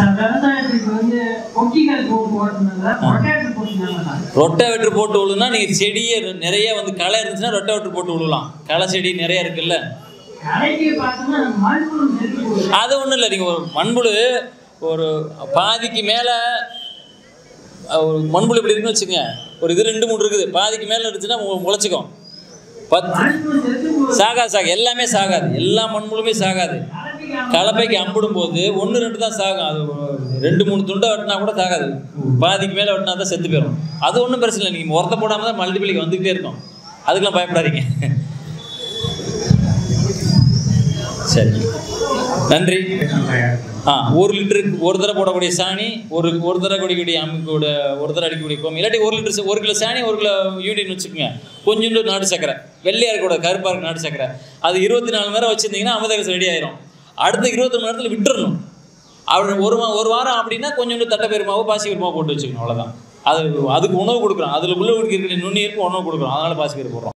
sir விவசாயத்துக்கு வந்து ஒக்கிகள் போ போடுறதுனால ரொட்டேட்டர் போட்டுனாங்க ரொட்டவேட்டர் போட்டு விழுனா நீங்கள் செடியே நிறைய வந்து களை இருந்துச்சுன்னா ரொட்டவேட்டர் போட்டு விழுலாம் களை செடி நிறைய இருக்குல்ல கடைக்கு பார்த்தோம்னா மண்புழு நெருக்கி போடுது அது ஒன்றும் இல்லை நீங்கள் ஒரு மண்புழு ஒரு பாதிக்கு மேலே ஒரு மண்புழு இப்படி இருக்குன்னு வச்சுக்கோங்க ஒரு இது ரெண்டு மூணு இருக்குது பாதிக்கு மேலே இருந்துச்சுன்னா மு- முளைச்சிக்கும் பத்து மண்புழு நெருக்கி போடுது சாகாது சாக எல்லாமே சாகாது எல்லா மண்புழுமே சாகாது கலப்பிக்காம கலப்பைக்கு அம்பிடும் போது ஒன்று ரெண்டு தான் சாகும் அது ரெண்டு மூணு துண்டை வெட்டினா கூட சாகாது பாதிக்கு மேலே வெட்டினா தான் செத்து போயிடும் அது ஒன்றும் பிரச்சனை இல்லை நீங்கள் உரத்த போடாமல் தான் மல்டிபிளிக்கு வந்துக்கிட்டே இருக்கும் அதுக்கெல்லாம் பயப்படாதீங்க சரி நன்றி ஆ ஒரு லிட்டருக்கு ஒரு தடவை போடக்கூடிய சாணி ஒரு ஒரு தடவை குடிக்கக்கூடிய அம்மிக்கூட ஒரு தடவை அடிக்கக்கூடிய கோமி இல்லாட்டி ஒரு லிட்டர் ச- ஒரு கிலோ சாணி ஒரு கிலோ யூனிட் வச்சுக்கோங்க கொஞ்சோண்டு நாட்டு சக்கரை வெள்ளையாக இருக்கக்கூட கருப்பாக இருக்க நாட்டு சக்கரை அது இருபத்தி நாலு மணி நேரம் வச்சுருந்தீங்கன்னா அமிர்தகசம் ரெடி ஆயிரும் அடுத்த இருபத்தி மணி நேரத்தில் விட்டுறணும் அப்படி ஒரு மா ஒரு வாரம் அப்படின்னா கொஞ்சோண்டு தட்டை பெருமாவோ பாசி பெருமாவோ போட்டு வச்சுக்கணும் அவ்வளோதான் அது அதுக்கு உணவு கொடுக்குறோம் அதில் உள்ள இருக்கிற நுண்ணீருக்கு உணவு கொடுக்குறோம் அதனால பாசி பெரு போடுறோம்